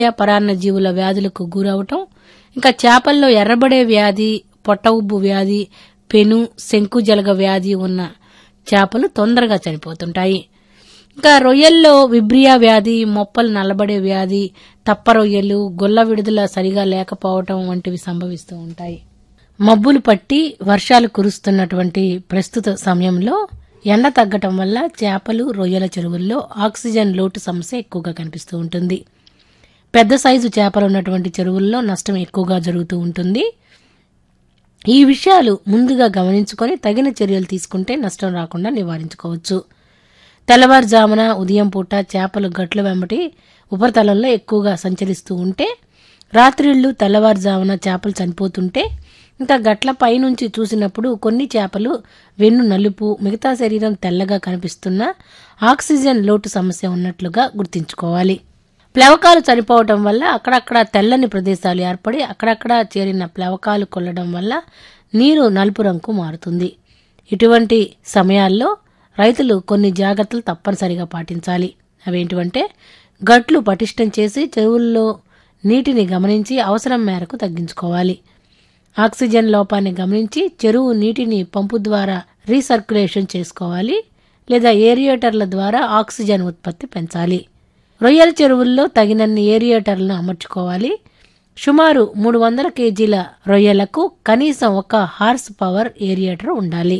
పరాన్న జీవుల వ్యాధులకు గురవటం ఇంకా చేపల్లో ఎర్రబడే వ్యాధి పొట్ట ఉబ్బు వ్యాధి పెను శంకుజలగ వ్యాధి ఉన్న చేపలు తొందరగా చనిపోతుంటాయి ఇంకా రొయ్యల్లో విబ్రియా వ్యాధి మొప్పలు నల్లబడే వ్యాధి తప్ప రొయ్యలు గొల్ల విడుదల సరిగా లేకపోవటం వంటివి సంభవిస్తూ ఉంటాయి మబ్బులు పట్టి వర్షాలు కురుస్తున్నటువంటి ప్రస్తుత సమయంలో ఎండ తగ్గటం వల్ల చేపలు రొయ్యల చెరువుల్లో ఆక్సిజన్ లోటు సమస్య ఎక్కువగా కనిపిస్తూ ఉంటుంది పెద్ద సైజు చేపలు ఉన్నటువంటి చెరువుల్లో నష్టం ఎక్కువగా జరుగుతూ ఉంటుంది ఈ విషయాలు ముందుగా గమనించుకొని తగిన చర్యలు తీసుకుంటే నష్టం రాకుండా నివారించుకోవచ్చు తెల్లవారుజామున ఉదయం పూట చేపలు గట్ల వెంబటి ఉపరితలంలో ఎక్కువగా సంచరిస్తూ ఉంటే రాత్రిళ్ళు తెల్లవారుజామున చేపలు చనిపోతుంటే ఇంకా గట్ల పైనుంచి చూసినప్పుడు కొన్ని చేపలు వెన్ను నలుపు మిగతా శరీరం తెల్లగా కనిపిస్తున్న ఆక్సిజన్ లోటు సమస్య ఉన్నట్లుగా గుర్తుంచుకోవాలి ప్లవకాలు చనిపోవటం వల్ల అక్కడక్కడ తెల్లని ప్రదేశాలు ఏర్పడి అక్కడక్కడ చేరిన ప్లవకాలు కొల్లడం వల్ల నీరు నలుపు రంగు మారుతుంది ఇటువంటి సమయాల్లో రైతులు కొన్ని జాగ్రత్తలు తప్పనిసరిగా పాటించాలి అవేంటివంటే గట్లు పటిష్టం చేసి చెరువుల్లో నీటిని గమనించి అవసరం మేరకు తగ్గించుకోవాలి ఆక్సిజన్ లోపాన్ని గమనించి చెరువు నీటిని పంపు ద్వారా రీసర్క్యులేషన్ చేసుకోవాలి లేదా ఏరియేటర్ల ద్వారా ఆక్సిజన్ ఉత్పత్తి పెంచాలి రొయ్యల చెరువుల్లో తగినన్ని ఏరియేటర్లను అమర్చుకోవాలి సుమారు మూడు వందల కేజీల రొయ్యలకు కనీసం ఒక హార్స్ పవర్ ఏరియేటర్ ఉండాలి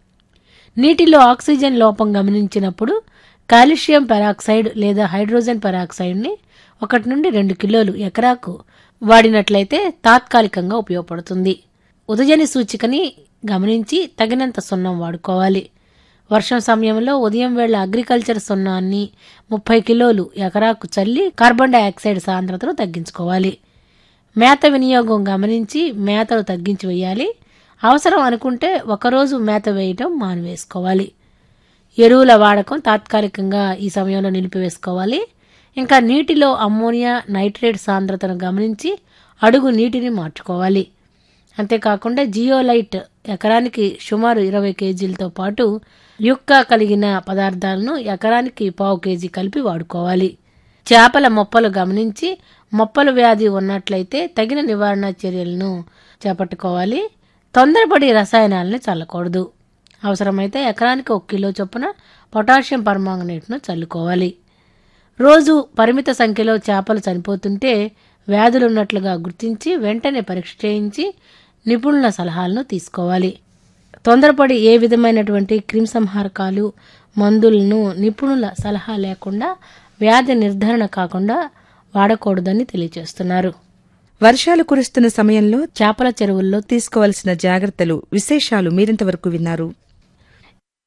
నీటిలో ఆక్సిజన్ లోపం గమనించినప్పుడు కాల్షియం పెరాక్సైడ్ లేదా హైడ్రోజన్ పెరాక్సైడ్ని ఒకటి నుండి రెండు కిలోలు ఎకరాకు వాడినట్లయితే తాత్కాలికంగా ఉపయోగపడుతుంది ఉదజని సూచికని గమనించి తగినంత సున్నం వాడుకోవాలి వర్షం సమయంలో ఉదయం వేళ అగ్రికల్చర్ సున్నాన్ని ముప్పై కిలోలు ఎకరాకు చల్లి కార్బన్ డైఆక్సైడ్ సాంద్రతను తగ్గించుకోవాలి మేత వినియోగం గమనించి మేతను తగ్గించి వేయాలి అవసరం అనుకుంటే ఒకరోజు మేత వేయటం మానివేసుకోవాలి ఎరువుల వాడకం తాత్కాలికంగా ఈ సమయంలో నిలిపివేసుకోవాలి ఇంకా నీటిలో అమ్మోనియా నైట్రేట్ సాంద్రతను గమనించి అడుగు నీటిని మార్చుకోవాలి అంతేకాకుండా జియోలైట్ ఎకరానికి సుమారు ఇరవై కేజీలతో పాటు యుక్క కలిగిన పదార్థాలను ఎకరానికి పావు కేజీ కలిపి వాడుకోవాలి చేపల మొప్పలు గమనించి మొప్పల వ్యాధి ఉన్నట్లయితే తగిన నివారణ చర్యలను చేపట్టుకోవాలి తొందరపడి రసాయనాలను చల్లకూడదు అవసరమైతే ఎకరానికి ఒక కిలో చొప్పున పొటాషియం పర్మాంగనేట్ను చల్లుకోవాలి రోజు పరిమిత సంఖ్యలో చేపలు చనిపోతుంటే వ్యాధులున్నట్లుగా గుర్తించి వెంటనే పరీక్ష చేయించి నిపుణుల సలహాలను తీసుకోవాలి తొందరపడి ఏ విధమైనటువంటి క్రిమిసంహారకాలు మందులను నిపుణుల సలహా లేకుండా వ్యాధి నిర్ధారణ కాకుండా వాడకూడదని తెలియజేస్తున్నారు వర్షాలు కురుస్తున్న సమయంలో చేపల చెరువుల్లో తీసుకోవలసిన జాగ్రత్తలు విశేషాలు మీరింతవరకు విన్నారు